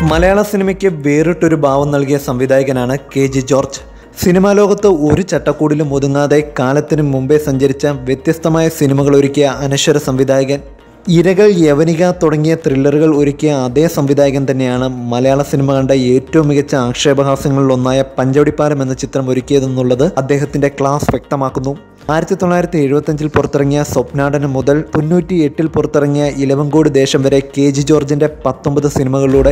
മലയാള സിനിമയ്ക്ക് വേറിട്ടൊരു ഭാവം നൽകിയ സംവിധായകനാണ് കെ ജി ജോർജ് സിനിമാ ലോകത്ത് ഒരു ചട്ടക്കൂടിലും ഒതുങ്ങാതെ കാലത്തിന് മുമ്പേ സഞ്ചരിച്ച വ്യത്യസ്തമായ സിനിമകൾ ഒരുക്കിയ അനശ്വര സംവിധായകൻ ഇരകൾ യവനിക തുടങ്ങിയ ത്രില്ലറുകൾ ഒരുക്കിയ അതേ സംവിധായകൻ തന്നെയാണ് മലയാള സിനിമ കണ്ട ഏറ്റവും മികച്ച ആക്ഷേപഹാസ്യങ്ങളിലൊന്നായ പഞ്ചവടിപ്പാലം എന്ന ചിത്രം ഒരുക്കിയതെന്നുള്ളത് അദ്ദേഹത്തിന്റെ ക്ലാസ് വ്യക്തമാക്കുന്നു ആയിരത്തി തൊള്ളായിരത്തി എഴുപത്തഞ്ചിൽ പുറത്തിറങ്ങിയ സ്വപ്നാടനം മുതൽ തൊണ്ണൂറ്റി എട്ടിൽ പുറത്തിറങ്ങിയ ഇലവങ്കോട് ദേശം വരെ കെ ജി ജോർജിന്റെ പത്തൊമ്പത് സിനിമകളിലൂടെ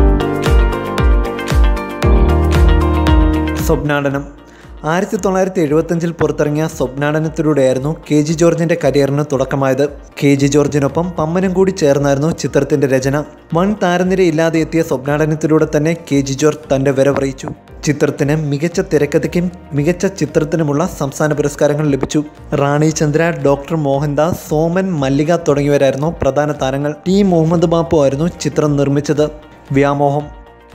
സ്വപ്നാടനം ആയിരത്തി തൊള്ളായിരത്തി എഴുപത്തഞ്ചിൽ പുറത്തിറങ്ങിയ സ്വപ്നാടനത്തിലൂടെയായിരുന്നു കെ ജി ജോർജിന്റെ കരിയറിന് തുടക്കമായത് കെ ജി ജോർജിനൊപ്പം പമ്മനും കൂടി ചേർന്നായിരുന്നു ചിത്രത്തിന്റെ രചന വൺ താരനിരയില്ലാതെ എത്തിയ സ്വപ്നാടനത്തിലൂടെ തന്നെ കെ ജി ജോർജ് തന്റെ വരവറിയിച്ചു ചിത്രത്തിന് മികച്ച തിരക്കഥയ്ക്കും മികച്ച ചിത്രത്തിനുമുള്ള സംസ്ഥാന പുരസ്കാരങ്ങൾ ലഭിച്ചു റാണി ചന്ദ്ര ഡോക്ടർ മോഹൻദാസ് സോമൻ മല്ലിക തുടങ്ങിയവരായിരുന്നു പ്രധാന താരങ്ങൾ ടി മുഹമ്മദ് ബാപ്പു ആയിരുന്നു ചിത്രം നിർമ്മിച്ചത് വ്യാമോഹം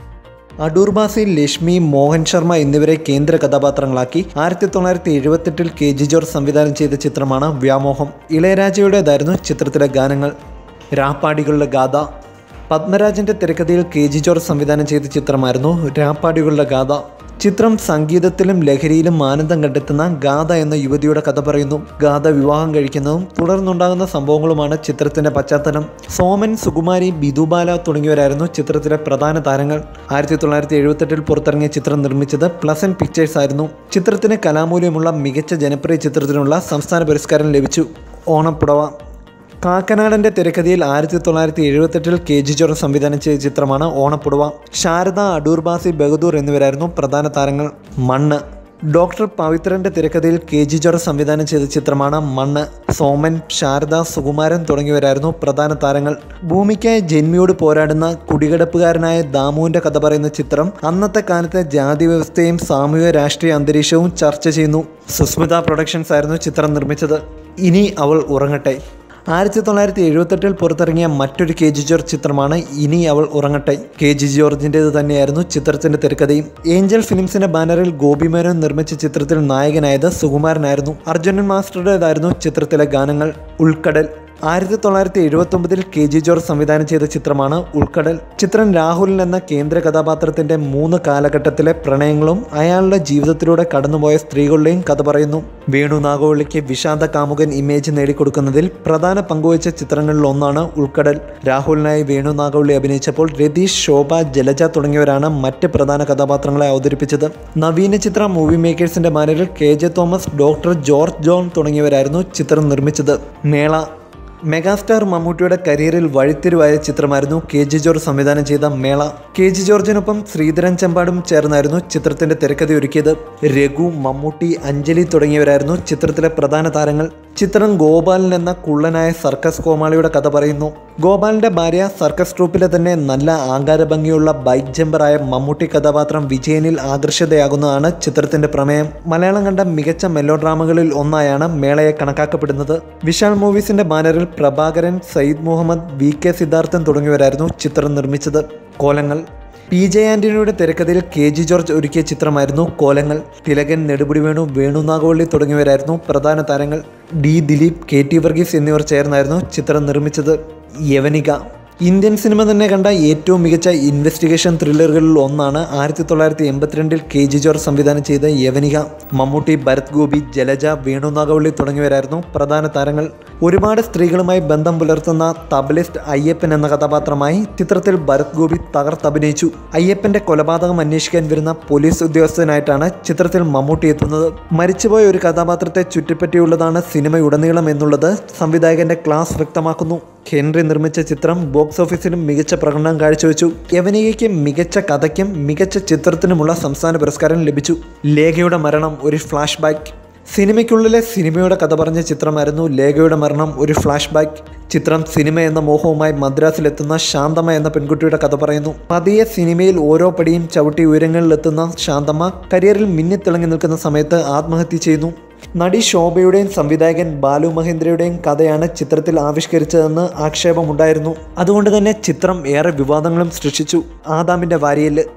അടൂർ ബാസി ലക്ഷ്മി മോഹൻ ശർമ്മ എന്നിവരെ കേന്ദ്ര കഥാപാത്രങ്ങളാക്കി ആയിരത്തി തൊള്ളായിരത്തി എഴുപത്തെട്ടിൽ കെ ജി ജോർജ് സംവിധാനം ചെയ്ത ചിത്രമാണ് വ്യാമോഹം ഇളയരാജയുടേതായിരുന്നു ചിത്രത്തിലെ ഗാനങ്ങൾ രാപ്പാടികളുടെ ഗാഥ പത്മരാജന്റെ തിരക്കഥയിൽ കെ ജി ജോർജ് സംവിധാനം ചെയ്ത ചിത്രമായിരുന്നു രാപ്പാടികളുടെ ഗാഥ ചിത്രം സംഗീതത്തിലും ലഹരിയിലും ആനന്ദം കണ്ടെത്തുന്ന ഗാഥ എന്ന യുവതിയുടെ കഥ പറയുന്നു ഗാഥ വിവാഹം കഴിക്കുന്നതും തുടർന്നുണ്ടാകുന്ന സംഭവങ്ങളുമാണ് ചിത്രത്തിന്റെ പശ്ചാത്തലം സോമൻ സുകുമാരി ബിദുബാല തുടങ്ങിയവരായിരുന്നു ചിത്രത്തിലെ പ്രധാന താരങ്ങൾ ആയിരത്തി തൊള്ളായിരത്തി എഴുപത്തെട്ടിൽ പുറത്തിറങ്ങിയ ചിത്രം നിർമ്മിച്ചത് പ്ലസൻ പിക്ചേഴ്സ് ആയിരുന്നു ചിത്രത്തിന് കലാമൂല്യമുള്ള മികച്ച ജനപ്രിയ ചിത്രത്തിനുള്ള സംസ്ഥാന പുരസ്കാരം ലഭിച്ചു ഓണപ്പുടവ കാക്കനാടൻ്റെ തിരക്കഥയിൽ ആയിരത്തി തൊള്ളായിരത്തി എഴുപത്തെട്ടിൽ കെ ജി ജോർജ് സംവിധാനം ചെയ്ത ചിത്രമാണ് ഓണപ്പുടവ ശാരദ അടൂർബാസി ബഹദൂർ എന്നിവരായിരുന്നു പ്രധാന താരങ്ങൾ മണ്ണ് ഡോക്ടർ പവിത്രന്റെ തിരക്കഥയിൽ കെ ജി ജോർജ് സംവിധാനം ചെയ്ത ചിത്രമാണ് മണ്ണ് സോമൻ ശാരദ സുകുമാരൻ തുടങ്ങിയവരായിരുന്നു പ്രധാന താരങ്ങൾ ഭൂമിക്കായി ജന്മിയോട് പോരാടുന്ന കുടികിടപ്പുകാരനായ ദാമുവിന്റെ കഥ പറയുന്ന ചിത്രം അന്നത്തെ കാലത്തെ ജാതി വ്യവസ്ഥയും സാമൂഹിക രാഷ്ട്രീയ അന്തരീക്ഷവും ചർച്ച ചെയ്യുന്നു സുസ്മിത പ്രൊഡക്ഷൻസ് ആയിരുന്നു ചിത്രം നിർമ്മിച്ചത് ഇനി അവൾ ഉറങ്ങട്ടെ ആയിരത്തി തൊള്ളായിരത്തി എഴുപത്തെട്ടിൽ പുറത്തിറങ്ങിയ മറ്റൊരു കെ ജി ജോർജ് ചിത്രമാണ് ഇനി അവൾ ഉറങ്ങട്ടെ കെ ജി ജോർജിൻ്റേത് തന്നെയായിരുന്നു ചിത്രത്തിന്റെ തിരക്കഥയും ഏഞ്ചൽ ഫിലിംസിന്റെ ബാനറിൽ ഗോപി മേനോൻ നിർമ്മിച്ച ചിത്രത്തിൽ നായകനായത് സുകുമാരനായിരുന്നു അർജുനൻ മാസ്റ്ററുടേതായിരുന്നു ചിത്രത്തിലെ ഗാനങ്ങൾ ഉൾക്കടൽ ആയിരത്തി തൊള്ളായിരത്തി എഴുപത്തി ഒമ്പതിൽ കെ ജി ജോർജ് സംവിധാനം ചെയ്ത ചിത്രമാണ് ഉൾക്കടൽ ചിത്രം രാഹുൽ എന്ന കേന്ദ്ര കഥാപാത്രത്തിന്റെ മൂന്ന് കാലഘട്ടത്തിലെ പ്രണയങ്ങളും അയാളുടെ ജീവിതത്തിലൂടെ കടന്നുപോയ സ്ത്രീകളുടെയും കഥ പറയുന്നു വേണു നാഗവള്ളിക്ക് വിഷാദ കാമുകൻ ഇമേജ് നേടിക്കൊടുക്കുന്നതിൽ പ്രധാന പങ്കുവച്ച ചിത്രങ്ങളിൽ ഒന്നാണ് ഉൾക്കടൽ രാഹുലിനായി വേണു നാഗവള്ളി അഭിനയിച്ചപ്പോൾ രതീഷ് ശോഭ ജലജ തുടങ്ങിയവരാണ് മറ്റ് പ്രധാന കഥാപാത്രങ്ങളെ അവതരിപ്പിച്ചത് നവീന ചിത്ര മൂവി മേക്കേഴ്സിന്റെ ബാനറിൽ K J Thomas doctor George John തുടങ്ങിയവരായിരുന്നു ചിത്രം നിർമ്മിച്ചത് മേള മെഗാസ്റ്റാർ മമ്മൂട്ടിയുടെ കരിയറിൽ വഴിത്തിരിവായ ചിത്രമായിരുന്നു കെ ജി ജോർജ് സംവിധാനം ചെയ്ത മേള കെ ജി ജോർജിനൊപ്പം ശ്രീധരൻ ചെമ്പാടും ചേർന്നായിരുന്നു ചിത്രത്തിന്റെ തിരക്കഥ ഒരുക്കിയത് രഘു മമ്മൂട്ടി അഞ്ജലി തുടങ്ങിയവരായിരുന്നു ചിത്രത്തിലെ പ്രധാന താരങ്ങൾ ചിത്രം ഗോപാലൻ എന്ന കുള്ളനായ സർക്കസ് കോമാളിയുടെ കഥ പറയുന്നു ഗോപാലിന്റെ ഭാര്യ സർക്കസ് ട്രൂപ്പിലെ തന്നെ നല്ല ആകാരഭംഗിയുള്ള ബൈക്ക് ജമ്പറായ മമ്മൂട്ടി കഥാപാത്രം വിജയനിൽ ആകർഷിതയാകുന്നതാണ് ചിത്രത്തിന്റെ പ്രമേയം മലയാളം കണ്ട മികച്ച മെല്ലോ ഡ്രാമകളിൽ ഒന്നായാണ് മേളയെ കണക്കാക്കപ്പെടുന്നത് വിശാൽ മൂവീസിന്റെ ബാനറിൽ പ്രഭാകരൻ സയ്യിദ് മുഹമ്മദ് വി കെ സിദ്ധാർത്ഥൻ തുടങ്ങിയവരായിരുന്നു ചിത്രം നിർമ്മിച്ചത് കോലങ്ങൾ പി ജെ ആന്റണിയുടെ തിരക്കഥയിൽ കെ ജി ജോർജ് ഒരുക്കിയ ചിത്രമായിരുന്നു കോലങ്ങൾ തിലകൻ നെടുപുടി വേണു വേണു നാഗവള്ളി തുടങ്ങിയവരായിരുന്നു പ്രധാന താരങ്ങൾ D Dileep K T Varghese എന്നിവർ ചേർന്നായിരുന്നു ചിത്രം നിർമ്മിച്ചത് യവനിക ഇന്ത്യൻ സിനിമ തന്നെ കണ്ട ഏറ്റവും മികച്ച ഇൻവെസ്റ്റിഗേഷൻ ത്രില്ലറുകളിൽ ഒന്നാണ് ആയിരത്തി തൊള്ളായിരത്തി എൺപത്തിരണ്ടിൽ കെ ജി ജോർജ് സംവിധാനം ചെയ്ത യവനിക മമ്മൂട്ടി ഭരത് ഗോപി ജലജ വേണു നാഗവള്ളി തുടങ്ങിയവരായിരുന്നു പ്രധാന താരങ്ങൾ ഒരുപാട് സ്ത്രീകളുമായി ബന്ധം പുലർത്തുന്ന തബലിസ്റ്റ് അയ്യപ്പൻ എന്ന കഥാപാത്രമായി ചിത്രത്തിൽ ഭരത് ഗോപി തകർത്തഭിനയിച്ചു അയ്യപ്പന്റെ കൊലപാതകം അന്വേഷിക്കാൻ വരുന്ന പോലീസ് ഉദ്യോഗസ്ഥനായിട്ടാണ് ചിത്രത്തിൽ മമ്മൂട്ടി എത്തുന്നത് മരിച്ചുപോയ ഒരു കഥാപാത്രത്തെ ചുറ്റിപ്പറ്റിയുള്ളതാണ് സിനിമയുടനീളം എന്നുള്ളത് സംവിധായകന്റെ ക്ലാസ് വ്യക്തമാക്കുന്നു ഹെൻറി നിർമ്മിച്ച ചിത്രം ബോക്സ് ഓഫീസിലും മികച്ച പ്രകടനം കാഴ്ചവെച്ചു യവനികയ്ക്ക് മികച്ച കഥയ്ക്കും മികച്ച ചിത്രത്തിനുമുള്ള സംസ്ഥാന പുരസ്കാരം ലഭിച്ചു ലേഖയുടെ മരണം ഒരു ഫ്ലാഷ് ബാക്ക് സിനിമയ്ക്കുള്ളിലെ സിനിമയുടെ കഥ പറഞ്ഞ ചിത്രമായിരുന്നു ലേഖയുടെ മരണം ഒരു ഫ്ലാഷ് ബാക്ക് ചിത്രം സിനിമ എന്ന മോഹവുമായി മദ്രാസിലെത്തുന്ന ശാന്തമ്മ എന്ന പെൺകുട്ടിയുടെ കഥ പറയുന്നു പതിയെ സിനിമയിൽ ഓരോ പടിയും ചവിട്ടി ഉയരങ്ങളിലെത്തുന്ന ശാന്തമ്മ കരിയറിൽ മിന്നിത്തിളങ്ങി നിൽക്കുന്ന സമയത്ത് ആത്മഹത്യ ചെയ്യുന്നു നടി ശോഭയുടെയും സംവിധായകൻ ബാലു മഹേന്ദ്രയുടെയും കഥയാണ് ചിത്രത്തിൽ ആവിഷ്കരിച്ചതെന്ന് ആക്ഷേപമുണ്ടായിരുന്നു അതുകൊണ്ട് തന്നെ ചിത്രം ഏറെ വിവാദങ്ങളും സൃഷ്ടിച്ചു ആദാമിന്റെ വാരിയല്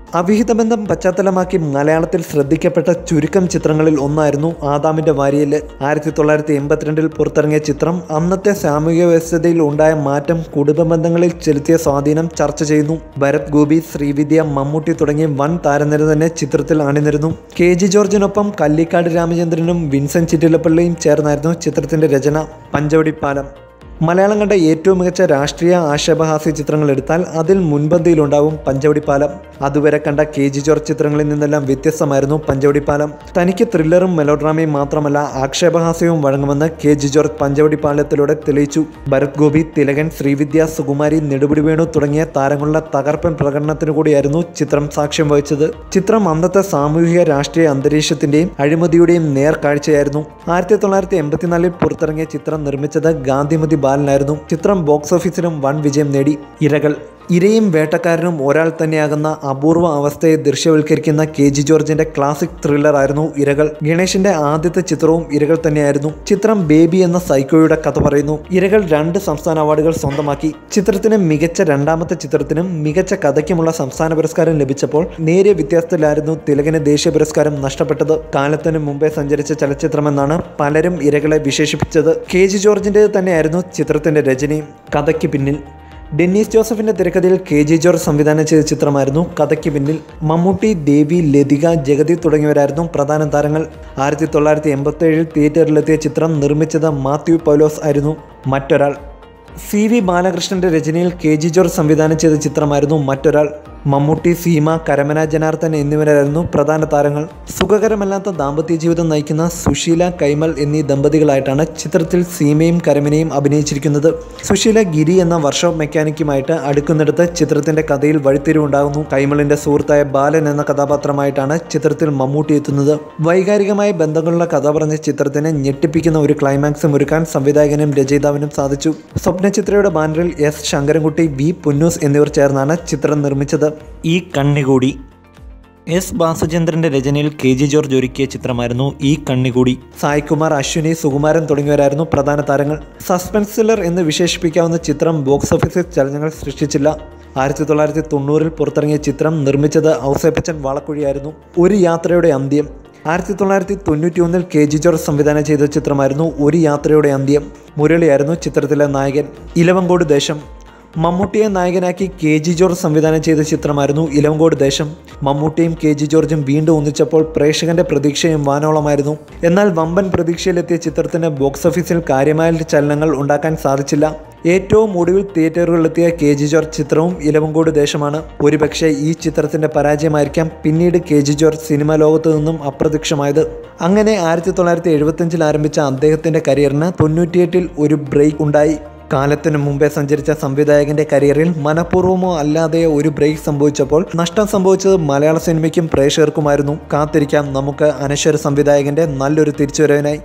അവിഹിതബന്ധം പശ്ചാത്തലമാക്കി മലയാളത്തിൽ ശ്രദ്ധിക്കപ്പെട്ട ചുരുക്കം ചിത്രങ്ങളിൽ ഒന്നായിരുന്നു ആദാമിന്റെ വാരിയല് ആയിരത്തി തൊള്ളായിരത്തി എൺപത്തിരണ്ടിൽ പുറത്തിറങ്ങിയ ചിത്രം അന്നത്തെ സാമൂഹിക വ്യവസ്ഥതയിൽ ഉണ്ടായ മാറ്റം കുടുംബ ബന്ധങ്ങളിൽ ചെലുത്തിയ സ്വാധീനം ചർച്ച ചെയ്യുന്നു ഭരത് ഗോപി ശ്രീവിദ്യ മമ്മൂട്ടി തുടങ്ങിയ വൻ താരനിര തന്നെ ചിത്രത്തിൽ അണിനിരുന്നു കെ ജി ജോർജിനൊപ്പം കല്ലിക്കാട് രാമചന്ദ്രനും വിൻസെന്റ് ചിറ്റിലപ്പള്ളിയും ചേർന്നായിരുന്നു ചിത്രത്തിന്റെ രചന പഞ്ചവടിപ്പാലം മലയാളം കണ്ട ഏറ്റവും മികച്ച രാഷ്ട്രീയ ആക്ഷേപഹാസ്യ ചിത്രങ്ങൾ എടുത്താൽ അതിൽ മുൻപന്തിയിലുണ്ടാവും പഞ്ചവടിപ്പാലം അതുവരെ കണ്ട കെ ജി ജോർജ് ചിത്രങ്ങളിൽ നിന്നെല്ലാം വ്യത്യസ്തമായിരുന്നു പഞ്ചവടിപ്പാലം തനിക്ക് ത്രില്ലറും മെലോഡ്രാമയും മാത്രമല്ല ആക്ഷേപഹാസ്യവും വഴങ്ങുമെന്ന് കെ ജി ജോർജ് പഞ്ചവടിപ്പാലത്തിലൂടെ തെളിയിച്ചു ഭരത് ഗോപി തിലകൻ ശ്രീവിദ്യ സുകുമാരി നെടുപിടി വേണു തുടങ്ങിയ താരങ്ങളുടെ തകർപ്പൻ പ്രകടനത്തിനു കൂടിയായിരുന്നു ചിത്രം സാക്ഷ്യം വഹിച്ചത് ചിത്രം അന്നത്തെ സാമൂഹിക രാഷ്ട്രീയ അന്തരീക്ഷത്തിന്റെയും അഴിമതിയുടെയും നേർക്കാഴ്ചയായിരുന്നു ആയിരത്തി തൊള്ളായിരത്തി എൺപത്തിനാലിൽ പുറത്തിറങ്ങിയ ചിത്രം നിർമ്മിച്ചത് ഗാന്ധിമതി ബാലനായിരുന്നു ചിത്രം ബോക്സ് ഓഫീസിലും വൻ വിജയം നേടി ഇരകൾ ഇരയും വേട്ടക്കാരനും ഒരാൾ തന്നെയാകുന്ന അപൂർവ അവസ്ഥയെ ദൃശ്യവൽക്കരിക്കുന്ന കെ ജി ജോർജിന്റെ ക്ലാസിക് ത്രില്ലർ ആയിരുന്നു ഇരകൾ ഗണേഷിന്റെ ആദ്യത്തെ ചിത്രവും ഇരകൾ തന്നെയായിരുന്നു ചിത്രം ബേബി എന്ന സൈക്കോയുടെ കഥ പറയുന്നു ഇരകൾ രണ്ട് സംസ്ഥാന അവാർഡുകൾ സ്വന്തമാക്കി ചിത്രത്തിന് മികച്ച രണ്ടാമത്തെ ചിത്രത്തിനും മികച്ച കഥയ്ക്കുമുള്ള സംസ്ഥാന പുരസ്കാരം ലഭിച്ചപ്പോൾ നേരിയ വ്യത്യാസത്തിലായിരുന്നു തിലകന് ദേശീയ പുരസ്കാരം നഷ്ടപ്പെട്ടത് കാലത്തിന് മുമ്പേ സഞ്ചരിച്ച ചലച്ചിത്രമെന്നാണ് പലരും ഇരകളെ വിശേഷിപ്പിച്ചത് കെ ജി ജോർജിന്റെ തന്നെയായിരുന്നു ചിത്രത്തിന്റെ രചനയും കഥയ്ക്ക് പിന്നിൽ ഡെന്നീസ് ജോസഫിന്റെ തിരക്കഥയിൽ കെ ജി ജോർജ് സംവിധാനം ചെയ്ത ചിത്രമായിരുന്നു കഥയ്ക്ക് പിന്നിൽ മമ്മൂട്ടി ദേവി ലതിക ജഗതി തുടങ്ങിയവരായിരുന്നു പ്രധാന താരങ്ങൾ ആയിരത്തി തൊള്ളായിരത്തി എൺപത്തി ഏഴിൽ തിയേറ്ററിലെത്തിയ ചിത്രം നിർമ്മിച്ചത് മാത്യു പൗലോസ് ആയിരുന്നു മറ്റൊരാൾ സി വി ബാലകൃഷ്ണന്റെ രചനയിൽ കെ ജി ജോർജ് സംവിധാനം ചെയ്ത ചിത്രമായിരുന്നു മറ്റൊരാൾ മമ്മൂട്ടി സീമ കരമന ജനാർദ്ദൻ എന്നിവരായിരുന്നു പ്രധാന താരങ്ങൾ സുഖകരമല്ലാത്ത ദാമ്പത്യ ജീവിതം നയിക്കുന്ന സുശീല കൈമൽ എന്നീ ദമ്പതികളായിട്ടാണ് ചിത്രത്തിൽ സീമയും കരമനയും അഭിനയിച്ചിരിക്കുന്നത് സുശീല ഗിരി എന്ന വർക്ക്ഷോപ്പ് മെക്കാനിക്കുമായിട്ട് അടുക്കുന്നിടത്ത് ചിത്രത്തിന്റെ കഥയിൽ വഴിത്തിരിവുണ്ടാകുന്നു കൈമളിന്റെ സുഹൃത്തായ ബാലൻ എന്ന കഥാപാത്രമായിട്ടാണ് ചിത്രത്തിൽ മമ്മൂട്ടി എത്തുന്നത് വൈകാരികമായ ബന്ധങ്ങളുള്ള കഥ പറഞ്ഞ ചിത്രത്തിന് ഞെട്ടിപ്പിക്കുന്ന ഒരു ക്ലൈമാക്സും ഒരുക്കാൻ സംവിധായകനും രചയിതാവിനും സാധിച്ചു സ്വപ്നചിത്രയുടെ ബാനറിൽ എസ് ശങ്കരൻകുട്ടി വി പുന്നൂസ് എന്നിവർ ചേർന്നാണ് ചിത്രം നിർമ്മിച്ചത് ഈ കണ്ണികൂടി എസ് ബാസുചന്ദ്രന്റെ രചനയിൽ കെ ജി ജോർജ് ഒരുക്കിയ ചിത്രമായിരുന്നു ഈ കണ്ണികൂടി സായ്കുമാർ അശ്വിനി സുകുമാരൻ തുടങ്ങിയവരായിരുന്നു പ്രധാന താരങ്ങൾ സസ്പെൻസ് ത്രില്ലർ എന്ന് വിശേഷിപ്പിക്കാവുന്ന ചിത്രം ബോക്സ് ഓഫീസിൽ ചലനങ്ങൾ സൃഷ്ടിച്ചില്ല ആയിരത്തി തൊള്ളായിരത്തി തൊണ്ണൂറിൽ പുറത്തിറങ്ങിയ ചിത്രം നിർമ്മിച്ചത് ഔസേപ്പച്ചൻ വാളക്കുഴിയായിരുന്നു ഒരു യാത്രയുടെ അന്ത്യം ആയിരത്തി തൊള്ളായിരത്തി തൊണ്ണൂറ്റി ഒന്നിൽ കെ ജി ജോർജ് സംവിധാനം ചെയ്ത ചിത്രമായിരുന്നു ഒരു യാത്രയുടെ അന്ത്യം മുരളിയായിരുന്നു ചിത്രത്തിലെ നായകൻ ഇലവങ്കോട് ദേശം മമ്മൂട്ടിയെ നായകനാക്കി കെ ജി ജോർജ് സംവിധാനം ചെയ്ത ചിത്രമായിരുന്നു ഇലവങ്കോട് ദേശം മമ്മൂട്ടിയും കെ ജി ജോർജും വീണ്ടും ഒന്നിച്ചപ്പോൾ പ്രേക്ഷകന്റെ പ്രതീക്ഷയും വാനോളമായിരുന്നു എന്നാൽ വമ്പൻ പ്രതീക്ഷയിലെത്തിയ ചിത്രത്തിന് ബോക്സ് ഓഫീസിൽ കാര്യമായ ചലനങ്ങൾ ഉണ്ടാക്കാൻ സാധിച്ചില്ല ഏറ്റവും ഒടുവിൽ തിയേറ്ററുകളിലെത്തിയ കെ ജി ജോർജ് ചിത്രവും ഇലവങ്കോട് ദേശമാണ് ഒരുപക്ഷെ ഈ ചിത്രത്തിന്റെ പരാജയമായിരിക്കാം പിന്നീട് കെ ജി ജോർജ് സിനിമാ ലോകത്തു നിന്നും അപ്രത്യക്ഷമായത് അങ്ങനെ ആയിരത്തി തൊള്ളായിരത്തി എഴുപത്തഞ്ചിൽ ആരംഭിച്ച അദ്ദേഹത്തിന്റെ കരിയറിന് തൊണ്ണൂറ്റിയെട്ടിൽ ഒരു ബ്രേക്ക് ഉണ്ടായി കാലത്തിനു മുമ്പേ സഞ്ചരിച്ച സംവിധായകന്റെ കരിയറിൽ മനഃപൂർവ്വമോ അല്ലാതെയോ ഒരു ബ്രേക്ക് സംഭവിച്ചപ്പോൾ നഷ്ടം സംഭവിച്ചത് മലയാള സിനിമയ്ക്കും പ്രേക്ഷകർക്കുമായിരുന്നു കാത്തിരിക്കാം നമുക്ക് അനശ്വര സംവിധായകന്റെ നല്ലൊരു തിരിച്ചുവരവിനായി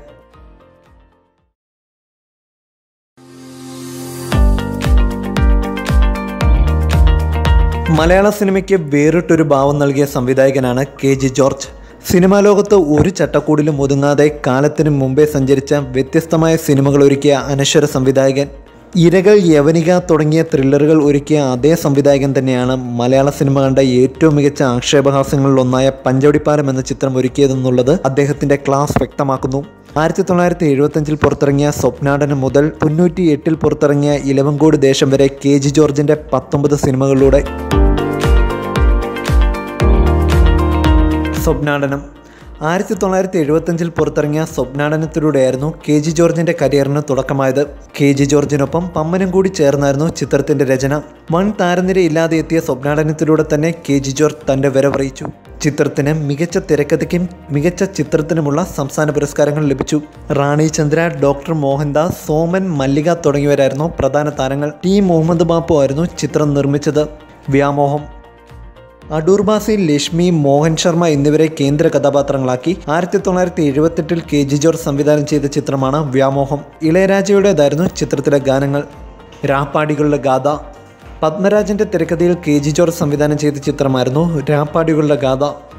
മലയാള സിനിമയ്ക്ക് വേറിട്ടൊരു ഭാവം നൽകിയ സംവിധായകനാണ് കെ ജി ജോർജ് സിനിമാ ലോകത്ത് ഒരു ചട്ടക്കൂടിലും ഒതുങ്ങാതെ കാലത്തിനു മുമ്പേ സഞ്ചരിച്ച വ്യത്യസ്തമായ സിനിമകൾ ഒരുക്കിയ അനശ്വര സംവിധായകൻ ഇരകൾ യവനിക തുടങ്ങിയ ത്രില്ലറുകൾ ഒരുക്കിയ അതേ സംവിധായകൻ തന്നെയാണ് മലയാള സിനിമ കണ്ട ഏറ്റവും മികച്ച ആക്ഷേപഹാസ്യങ്ങളിലൊന്നായ പഞ്ചവടിപ്പാലം എന്ന ചിത്രം ഒരുക്കിയതെന്നുള്ളത് അദ്ദേഹത്തിന്റെ ക്ലാസ് വ്യക്തമാക്കുന്നു ആയിരത്തി തൊള്ളായിരത്തി എഴുപത്തഞ്ചിൽ പുറത്തിറങ്ങിയ സ്വപ്നാടനം മുതൽ തൊണ്ണൂറ്റി എട്ടിൽ പുറത്തിറങ്ങിയ ഇലവങ്കോട് ദേശം വരെ കെ ജി ജോർജിന്റെ പത്തൊമ്പത് സിനിമകളിലൂടെ സ്വപ്നാടനം ആയിരത്തി തൊള്ളായിരത്തി എഴുപത്തഞ്ചിൽ പുറത്തിറങ്ങിയ സ്വപ്നാടനത്തിലൂടെയായിരുന്നു കെ ജി ജോർജിന്റെ കരിയറിന് തുടക്കമായത് കെ ജി ജോർജിനൊപ്പം പമ്മനും കൂടി ചേർന്നായിരുന്നു ചിത്രത്തിന്റെ രചന വൺ താരനിര ഇല്ലാതെ എത്തിയ സ്വപ്നാടനത്തിലൂടെ തന്നെ കെ ജി ജോർജ് തന്റെ വരവറിയിച്ചു ചിത്രത്തിന് മികച്ച തിരക്കഥയ്ക്കും മികച്ച ചിത്രത്തിനുമുള്ള സംസ്ഥാന പുരസ്കാരങ്ങൾ ലഭിച്ചു റാണി ചന്ദ്ര ഡോക്ടർ മോഹൻദാസ് സോമൻ മല്ലിക തുടങ്ങിയവരായിരുന്നു പ്രധാന താരങ്ങൾ ടി മുഹമ്മദ് ബാപ്പു ആയിരുന്നു ചിത്രം നിർമ്മിച്ചത് വ്യാമോഹം അടൂർ ബാസി ലക്ഷ്മി മോഹൻ ശർമ്മ എന്നിവരെ കേന്ദ്ര കഥാപാത്രങ്ങളാക്കി ആയിരത്തി തൊള്ളായിരത്തി എഴുപത്തെട്ടിൽ കെ ജി ജോർജ് സംവിധാനം ചെയ്ത ചിത്രമാണ് വ്യാമോഹം ഇളയരാജയുടേതായിരുന്നു ചിത്രത്തിലെ ഗാനങ്ങൾ രാപ്പാടികളുടെ ഗാഥ പത്മരാജന്റെ തിരക്കഥയിൽ കെ ജി ജോർജ് സംവിധാനം ചെയ്ത ചിത്രമായിരുന്നു രാപ്പാടികളുടെ ഗാഥ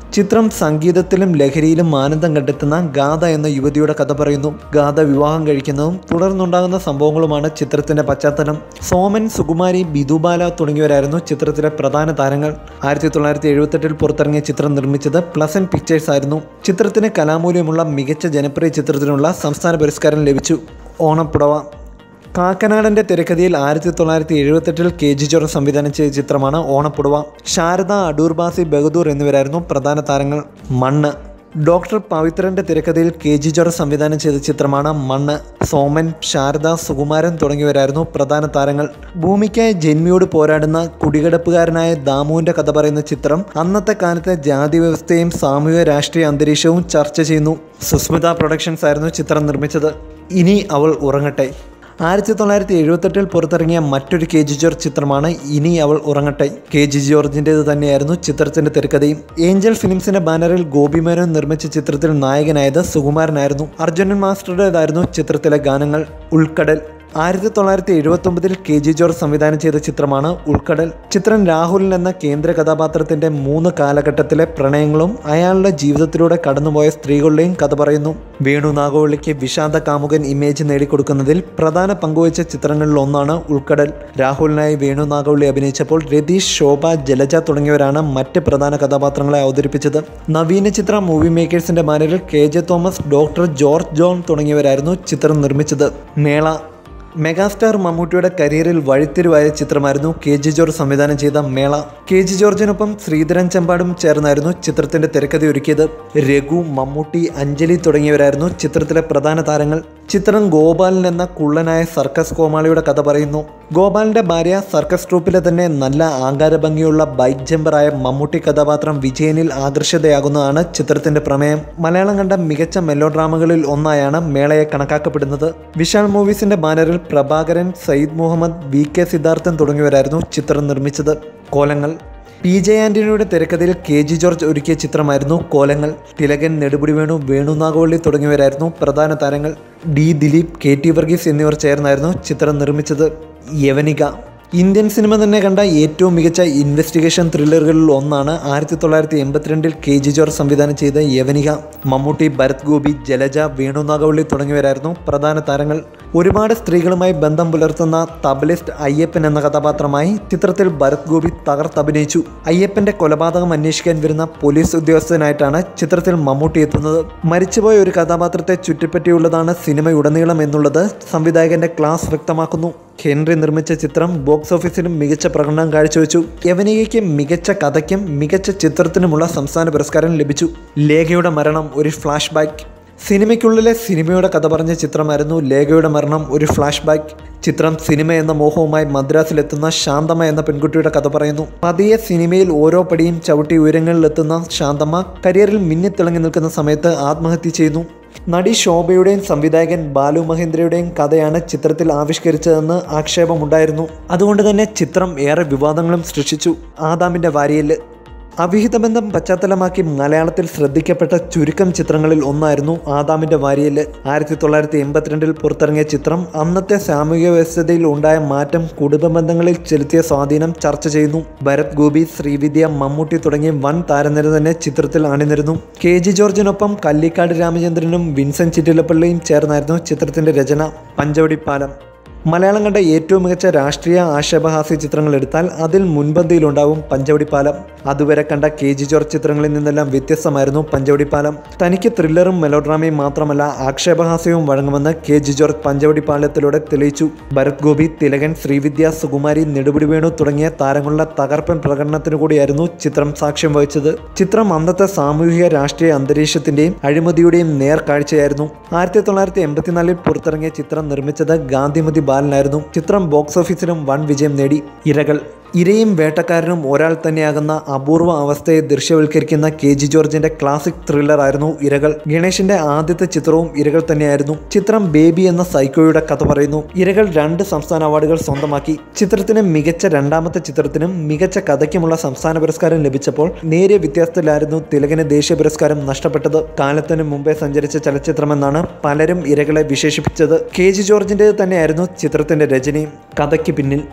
ചിത്രം സംഗീതത്തിലും ലഹരിയിലും ആനന്ദം കണ്ടെത്തുന്ന ഗാഥ എന്ന യുവതിയുടെ കഥ പറയുന്നു ഗാഥ വിവാഹം കഴിക്കുന്നതും തുടർന്നുണ്ടാകുന്ന സംഭവങ്ങളുമാണ് ചിത്രത്തിന്റെ പശ്ചാത്തലം സോമൻ സുകുമാരി ബിദുബാല തുടങ്ങിയവരായിരുന്നു ചിത്രത്തിലെ പ്രധാന താരങ്ങൾ ആയിരത്തി തൊള്ളായിരത്തി എഴുപത്തെട്ടിൽ പുറത്തിറങ്ങിയ ചിത്രം നിർമ്മിച്ചത് പ്ലസൻ പിക്ചേഴ്സ് ആയിരുന്നു ചിത്രത്തിന് കലാമൂല്യമുള്ള മികച്ച ജനപ്രിയ ചിത്രത്തിനുള്ള സംസ്ഥാന പുരസ്കാരം ലഭിച്ചു ഓണപ്പുടവ കാക്കനാടൻ്റെ തിരക്കഥയിൽ ആയിരത്തി തൊള്ളായിരത്തി എഴുപത്തെട്ടിൽ കെ ജി ജോർജ് സംവിധാനം ചെയ്ത ചിത്രമാണ് ഓണപ്പുടവ ശാരദ അടൂർബാസി ബഹദൂർ എന്നിവരായിരുന്നു പ്രധാന താരങ്ങൾ മണ്ണ് ഡോക്ടർ പവിത്രന്റെ തിരക്കഥയിൽ കെ ജി ജോർജ് സംവിധാനം ചെയ്ത ചിത്രമാണ് മണ്ണ് സോമൻ ശാരദ സുകുമാരൻ തുടങ്ങിയവരായിരുന്നു പ്രധാന താരങ്ങൾ ഭൂമിക്കായി ജന്മിയോട് പോരാടുന്ന കുടികിടപ്പുകാരനായ ദാമുവിന്റെ കഥ പറയുന്ന ചിത്രം അന്നത്തെ കാലത്തെ ജാതി വ്യവസ്ഥയും സാമൂഹിക രാഷ്ട്രീയ അന്തരീക്ഷവും ചർച്ച ചെയ്യുന്നു സുസ്മിത പ്രൊഡക്ഷൻസ് ആയിരുന്നു ചിത്രം നിർമ്മിച്ചത് ഇനി അവൾ ഉറങ്ങട്ടെ ആയിരത്തി തൊള്ളായിരത്തി എഴുപത്തെട്ടിൽ പുറത്തിറങ്ങിയ മറ്റൊരു കെ ജി ജോർജ് ചിത്രമാണ് ഇനി അവൾ ഉറങ്ങട്ടെ കെ ജി ജോർജിൻ്റേത് തന്നെയായിരുന്നു ചിത്രത്തിന്റെ തിരക്കഥയും ഏഞ്ചൽ ഫിലിംസിന്റെ ബാനറിൽ ഗോപി മേനോൻ നിർമ്മിച്ച ചിത്രത്തിൽ നായകനായത് സുകുമാരനായിരുന്നു അർജുനൻ മാസ്റ്ററുടേതായിരുന്നു ചിത്രത്തിലെ ഗാനങ്ങൾ ഉൾക്കടൽ ആയിരത്തി തൊള്ളായിരത്തി എഴുപത്തി ഒമ്പതിൽ കെ ജി ജോർജ് സംവിധാനം ചെയ്ത ചിത്രമാണ് ഉൾക്കടൽ ചിത്രം രാഹുൽ എന്ന കേന്ദ്ര കഥാപാത്രത്തിന്റെ മൂന്ന് കാലഘട്ടത്തിലെ പ്രണയങ്ങളും അയാളുടെ ജീവിതത്തിലൂടെ കടന്നുപോയ സ്ത്രീകളുടെയും കഥ പറയുന്നു വേണു നാഗവള്ളിക്ക് വിഷാദ കാമുകൻ ഇമേജ് നേടിക്കൊടുക്കുന്നതിൽ പ്രധാന പങ്കുവച്ച ചിത്രങ്ങളിൽ ഒന്നാണ് ഉൾക്കടൽ രാഹുലിനായി വേണു നാഗവള്ളി അഭിനയിച്ചപ്പോൾ രതീഷ് ശോഭ ജലജ തുടങ്ങിയവരാണ് മറ്റ് പ്രധാന കഥാപാത്രങ്ങളെ അവതരിപ്പിച്ചത് നവീന ചിത്ര മൂവി മേക്കേഴ്സിന്റെ ബാനറിൽ K J Thomas doctor George John തുടങ്ങിയവരായിരുന്നു ചിത്രം നിർമ്മിച്ചത് മേള മെഗാസ്റ്റാർ മമ്മൂട്ടിയുടെ കരിയറിൽ വഴിത്തിരിവായ ചിത്രമായിരുന്നു കെ ജി ജോർജ് സംവിധാനം ചെയ്ത മേള കെ ജി ജോർജിനൊപ്പം ശ്രീധരൻ ചെമ്പാടും ചേർന്നായിരുന്നു ചിത്രത്തിന്റെ തിരക്കഥ ഒരുക്കിയത് രഘു മമ്മൂട്ടി അഞ്ജലി തുടങ്ങിയവരായിരുന്നു ചിത്രത്തിലെ പ്രധാന താരങ്ങൾ ചിത്രം ഗോപാലൻ എന്ന കുള്ളനായ സർക്കസ് കോമാളിയുടെ കഥ പറയുന്നു ഗോപാലിന്റെ ഭാര്യ സർക്കസ് ട്രൂപ്പിലെ തന്നെ നല്ല ആകാരഭംഗിയുള്ള ബൈക്ക് ജമ്പറായ മമ്മൂട്ടി കഥാപാത്രം വിജയനിൽ ആകർഷിതയാകുന്നതാണ് ചിത്രത്തിന്റെ പ്രമേയം മലയാളം കണ്ട മികച്ച മെല്ലോ ഡ്രാമകളിൽ ഒന്നായാണ് മേളയെ കണക്കാക്കപ്പെടുന്നത് വിശാൽ മൂവീസിന്റെ ബാനറിൽ പ്രഭാകരൻ സയ്യിദ് മുഹമ്മദ് വി കെ സിദ്ധാർത്ഥൻ തുടങ്ങിയവരായിരുന്നു ചിത്രം നിർമ്മിച്ചത് കോലങ്ങൾ പി ജെ ആന്റണിയുടെ തിരക്കഥയിൽ കെ ജി ജോർജ് ഒരുക്കിയ ചിത്രമായിരുന്നു കോലങ്ങൾ തിലകൻ നെടുപുടി വേണു വേണു നാഗവള്ളി തുടങ്ങിയവരായിരുന്നു പ്രധാന താരങ്ങൾ D Dileep K T Varghese എന്നിവർ ചേർന്നായിരുന്നു ചിത്രം നിർമ്മിച്ചത് യവനിക ഇന്ത്യൻ സിനിമ തന്നെ കണ്ട ഏറ്റവും മികച്ച ഇൻവെസ്റ്റിഗേഷൻ ത്രില്ലറുകളിൽ ഒന്നാണ് ആയിരത്തി തൊള്ളായിരത്തി എൺപത്തിരണ്ടിൽ കെ ജി ജോർജ് സംവിധാനം ചെയ്ത യവനിക മമ്മൂട്ടി ഭരത് ഗോപി ജലജ വേണു നാഗവള്ളി തുടങ്ങിയവരായിരുന്നു പ്രധാന താരങ്ങൾ ഒരുപാട് സ്ത്രീകളുമായി ബന്ധം പുലർത്തുന്ന തബലിസ്റ്റ് അയ്യപ്പൻ എന്ന കഥാപാത്രമായി ചിത്രത്തിൽ ഭരത് ഗോപി തകർത്തഭിനയിച്ചു അയ്യപ്പന്റെ കൊലപാതകം അന്വേഷിക്കാൻ വരുന്ന പോലീസ് ഉദ്യോഗസ്ഥനായിട്ടാണ് ചിത്രത്തിൽ മമ്മൂട്ടി എത്തുന്നത് മരിച്ചുപോയ ഒരു കഥാപാത്രത്തെ ചുറ്റിപ്പറ്റിയുള്ളതാണ് സിനിമയുടനീളം എന്നുള്ളത് സംവിധായകന്റെ ക്ലാസ് വ്യക്തമാക്കുന്നു ഹെൻറി നിർമ്മിച്ച ചിത്രം ബോക്സ് ഓഫീസിലും മികച്ച പ്രകടനം കാഴ്ചവെച്ചു യവനികയ്ക്ക് മികച്ച കഥയ്ക്കും മികച്ച ചിത്രത്തിനുമുള്ള സംസ്ഥാന പുരസ്കാരം ലഭിച്ചു ലേഖയുടെ മരണം ഒരു ഫ്ലാഷ് ബാക്ക് സിനിമയ്ക്കുള്ളിലെ സിനിമയുടെ കഥ പറഞ്ഞ ചിത്രമായിരുന്നു ലേഖയുടെ മരണം ഒരു ഫ്ലാഷ് ബാക്ക് ചിത്രം സിനിമ എന്ന മോഹവുമായി മദ്രാസിലെത്തുന്ന ശാന്തമ്മ എന്ന പെൺകുട്ടിയുടെ കഥ പറയുന്നു പതിയെ സിനിമയിൽ ഓരോ പടിയും ചവിട്ടി ഉയരങ്ങളിലെത്തുന്ന ശാന്തമ്മ കരിയറിൽ മിന്നിത്തിളങ്ങി നിൽക്കുന്ന സമയത്ത് ആത്മഹത്യ ചെയ്യുന്നു നടി ശോഭയുടെയും സംവിധായകൻ ബാലു മഹേന്ദ്രയുടെയും കഥയാണ് ചിത്രത്തിൽ ആവിഷ്കരിച്ചതെന്ന് ആക്ഷേപമുണ്ടായിരുന്നു അതുകൊണ്ട് തന്നെ ചിത്രം ഏറെ വിവാദങ്ങളും സൃഷ്ടിച്ചു ആദാമിൻ്റെ വാരിയല് അവിഹിത ബന്ധം പശ്ചാത്തലമാക്കി മലയാളത്തിൽ ശ്രദ്ധിക്കപ്പെട്ട ചുരുക്കം ചിത്രങ്ങളിൽ ഒന്നായിരുന്നു ആദാമിന്റെ വാരിയല് ആയിരത്തി തൊള്ളായിരത്തി എൺപത്തിരണ്ടിൽ പുറത്തിറങ്ങിയ ചിത്രം അന്നത്തെ സാമൂഹിക വ്യവസ്ഥതയിൽ ഉണ്ടായ മാറ്റം കുടുംബ ബന്ധങ്ങളിൽ ചെലുത്തിയ സ്വാധീനം ചർച്ച ചെയ്യുന്നു ഭരത് ഗോപി ശ്രീവിദ്യ മമ്മൂട്ടി തുടങ്ങിയ വൻ താരനിര തന്നെ ചിത്രത്തിൽ അണിനിരുന്നു കെ ജി ജോർജിനൊപ്പം കല്ലിക്കാട് രാമചന്ദ്രനും വിൻസെന്റ് ചിറ്റിലപ്പള്ളിയും ചേർന്നായിരുന്നു ചിത്രത്തിന്റെ രചന പഞ്ചവടി പാലം മലയാളം കണ്ട ഏറ്റവും മികച്ച രാഷ്ട്രീയ ആക്ഷേപഹാസ്യ ചിത്രങ്ങൾ എടുത്താൽ അതിൽ മുൻപന്തിയിലുണ്ടാവും പഞ്ചവടിപ്പാലം അതുവരെ കണ്ട കെ ജി ജോർജ് ചിത്രങ്ങളിൽ നിന്നെല്ലാം വ്യത്യസ്തമായിരുന്നു പഞ്ചവടിപ്പാലം തനിക്ക് ത്രില്ലറും മെലോഡ്രാമയും മാത്രമല്ല ആക്ഷേപഹാസ്യവും വഴങ്ങുമെന്ന് കെ ജി ജോർജ് പഞ്ചവടിപ്പാലത്തിലൂടെ തെളിയിച്ചു ഭരത് ഗോപി തിലകൻ ശ്രീവിദ്യ സുകുമാരി നെടുപിടി വേണു തുടങ്ങിയ താരങ്ങളുടെ തകർപ്പൻ പ്രകടനത്തിനു കൂടിയായിരുന്നു ചിത്രം സാക്ഷ്യം വഹിച്ചത് ചിത്രം അന്നത്തെ സാമൂഹിക രാഷ്ട്രീയ അന്തരീക്ഷത്തിന്റെയും അഴിമതിയുടെയും നേർക്കാഴ്ചയായിരുന്നു ആയിരത്തി തൊള്ളായിരത്തി എൺപത്തിനാലിൽ പുറത്തിറങ്ങിയ ചിത്രം നിർമ്മിച്ചത് ഗാന്ധിമതി ബാലനായിരുന്നു ചിത്രം ബോക്സ് ഓഫീസിലും വൻ വിജയം നേടി ഇരകൾ ഇരയും വേട്ടക്കാരനും ഒരാൾ തന്നെയാകുന്ന അപൂർവ അവസ്ഥയെ ദൃശ്യവൽക്കരിക്കുന്ന കെ ജി ജോർജിന്റെ ക്ലാസിക് ത്രില്ലർ ആയിരുന്നു ഇരകൾ ഗണേഷിന്റെ ആദ്യത്തെ ചിത്രവും ഇരകൾ തന്നെയായിരുന്നു ചിത്രം ബേബി എന്ന സൈക്കോയുടെ കഥ പറയുന്നു ഇരകൾ രണ്ട് സംസ്ഥാന അവാർഡുകൾ സ്വന്തമാക്കി ചിത്രത്തിന് മികച്ച രണ്ടാമത്തെ ചിത്രത്തിനും മികച്ച കഥയ്ക്കുമുള്ള സംസ്ഥാന പുരസ്കാരം ലഭിച്ചപ്പോൾ നേരിയ വ്യത്യാസത്തിലായിരുന്നു തിലകന് ദേശീയ പുരസ്കാരം നഷ്ടപ്പെട്ടത് കാലത്തിന് മുമ്പേ സഞ്ചരിച്ച ചലച്ചിത്രമെന്നാണ് പലരും ഇരകളെ വിശേഷിപ്പിച്ചത് കെ ജി ജോർജിൻ്റേത് തന്നെയായിരുന്നു ചിത്രത്തിന്റെ രചനയും കഥയ്ക്ക് പിന്നിൽ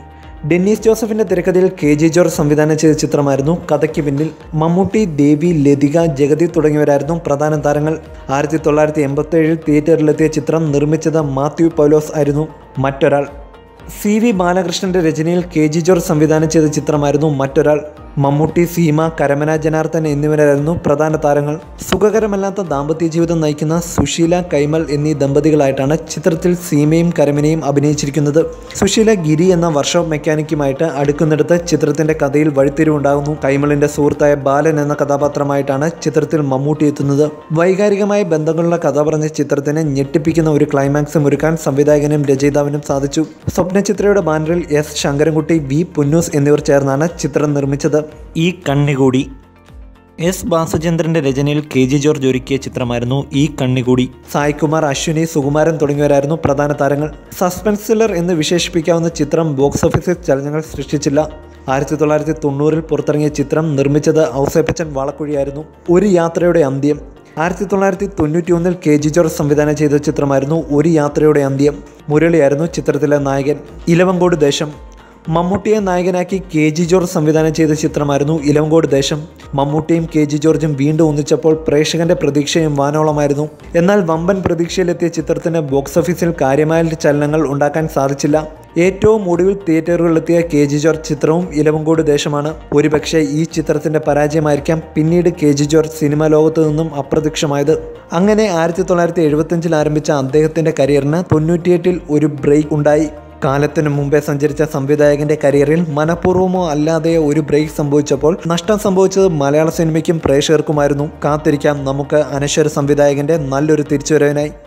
ഡെന്നീസ് ജോസഫിന്റെ തിരക്കഥയിൽ കെ ജി ജോർജ് സംവിധാനം ചെയ്ത ചിത്രമായിരുന്നു കഥയ്ക്ക് പിന്നിൽ മമ്മൂട്ടി ദേവി ലതിക ജഗതി തുടങ്ങിയവരായിരുന്നു പ്രധാന താരങ്ങൾ ആയിരത്തി തൊള്ളായിരത്തി എൺപത്തി ഏഴിൽ തിയേറ്ററിലെത്തിയ ചിത്രം നിർമ്മിച്ചത് മാത്യു പൗലോസ് ആയിരുന്നു മറ്റൊരാൾ സി വി ബാലകൃഷ്ണന്റെ രചനയിൽ കെ ജി ജോർജ് സംവിധാനം ചെയ്ത ചിത്രമായിരുന്നു മറ്റൊരാൾ മമ്മൂട്ടി സീമ കരമന ജനാർദ്ദൻ എന്നിവരായിരുന്നു പ്രധാന താരങ്ങൾ സുഖകരമല്ലാത്ത ദാമ്പത്യ ജീവിതം നയിക്കുന്ന സുശീല കൈമൾ എന്നീ ദമ്പതികളായിട്ടാണ് ചിത്രത്തിൽ സീമയും കരമനയും അഭിനയിച്ചിരിക്കുന്നത് സുശീല ഗിരി എന്ന വർക്ക്ഷോപ്പ് മെക്കാനിക്കുമായിട്ട് അടുക്കുന്നിടത്ത് ചിത്രത്തിന്റെ കഥയിൽ വഴിത്തിരിവുണ്ടാകുന്നു കൈമളിന്റെ സുഹൃത്തായ ബാലൻ എന്ന കഥാപാത്രമായിട്ടാണ് ചിത്രത്തിൽ മമ്മൂട്ടി എത്തുന്നത് വൈകാരികമായ ബന്ധങ്ങളുള്ള കഥ പറഞ്ഞ ചിത്രത്തിന് ഞെട്ടിപ്പിക്കുന്ന ഒരു ക്ലൈമാക്സും ഒരുക്കാൻ സംവിധായകനും രചയിതാവിനും സാധിച്ചു സ്വപ്നചിത്രയുടെ ബാനറിൽ എസ് ശങ്കരൻകുട്ടി വി പുന്നൂസ് എന്നിവർ ചേർന്നാണ് ചിത്രം നിർമ്മിച്ചത് ഈ കണ്ണികൂടി എസ് ബാസുചന്ദ്രന്റെ രചനയിൽ കെ ജി ജോർജ് ഒരുക്കിയ ചിത്രമായിരുന്നു ഈ കണ്ണികൂടി സായ്കുമാർ അശ്വിനി സുകുമാരൻ തുടങ്ങിയവരായിരുന്നു പ്രധാന താരങ്ങൾ സസ്പെൻസ് ത്രില്ലർ എന്ന് വിശേഷിപ്പിക്കാവുന്ന ചിത്രം ബോക്സ് ഓഫീസിൽ ചലനങ്ങൾ സൃഷ്ടിച്ചില്ല ആയിരത്തി തൊള്ളായിരത്തി തൊണ്ണൂറിൽ പുറത്തിറങ്ങിയ ചിത്രം നിർമ്മിച്ചത് ഔസേപ്പച്ചൻ വാളക്കുഴിയായിരുന്നു ഒരു യാത്രയുടെ അന്ത്യം ആയിരത്തി തൊള്ളായിരത്തി തൊണ്ണൂറ്റി ഒന്നിൽ കെ ജി ജോർജ് സംവിധാനം ചെയ്ത ചിത്രമായിരുന്നു ഒരു യാത്രയുടെ അന്ത്യം മുരളിയായിരുന്നു ചിത്രത്തിലെ നായകൻ ഇലവങ്കോട് ദേശം മമ്മൂട്ടിയെ നായകനാക്കി കെ ജി ജോർജ് സംവിധാനം ചെയ്ത ചിത്രമായിരുന്നു ഇലവങ്കോട് ദേശം മമ്മൂട്ടിയും കെ ജി ജോർജും വീണ്ടും ഒന്നിച്ചപ്പോൾ പ്രേക്ഷകന്റെ പ്രതീക്ഷയും വാനോളമായിരുന്നു എന്നാൽ വമ്പൻ പ്രതീക്ഷയിലെത്തിയ ചിത്രത്തിന് ബോക്സ് ഓഫീസിൽ കാര്യമായ ചലനങ്ങൾ ഉണ്ടാക്കാൻ സാധിച്ചില്ല ഏറ്റവും ഒടുവിൽ തിയേറ്ററുകളിലെത്തിയ കെ ജി ജോർജ് ചിത്രവും ഇലവങ്കോട് ദേശമാണ് ഒരുപക്ഷെ ഈ ചിത്രത്തിന്റെ പരാജയമായിരിക്കാം പിന്നീട് കെ ജി ജോർജ് സിനിമാ ലോകത്ത് നിന്നും അപ്രത്യക്ഷമായത് അങ്ങനെ ആയിരത്തി തൊള്ളായിരത്തി എഴുപത്തഞ്ചിൽ ആരംഭിച്ച അദ്ദേഹത്തിന്റെ കരിയറിന് തൊണ്ണൂറ്റിയെട്ടിൽ ഒരു ബ്രേക്ക് ഉണ്ടായി കാലത്തിനു മുമ്പേ സഞ്ചരിച്ച സംവിധായകന്റെ കരിയറിൽ മനഃപൂർവ്വമോ അല്ലാതെയോ ഒരു ബ്രേക്ക് സംഭവിച്ചപ്പോൾ നഷ്ടം സംഭവിച്ചത് മലയാള സിനിമയ്ക്കും പ്രേക്ഷകർക്കുമായിരുന്നു കാത്തിരിക്കാം നമുക്ക് അനശ്വര സംവിധായകന്റെ നല്ലൊരു തിരിച്ചുവരവിനായി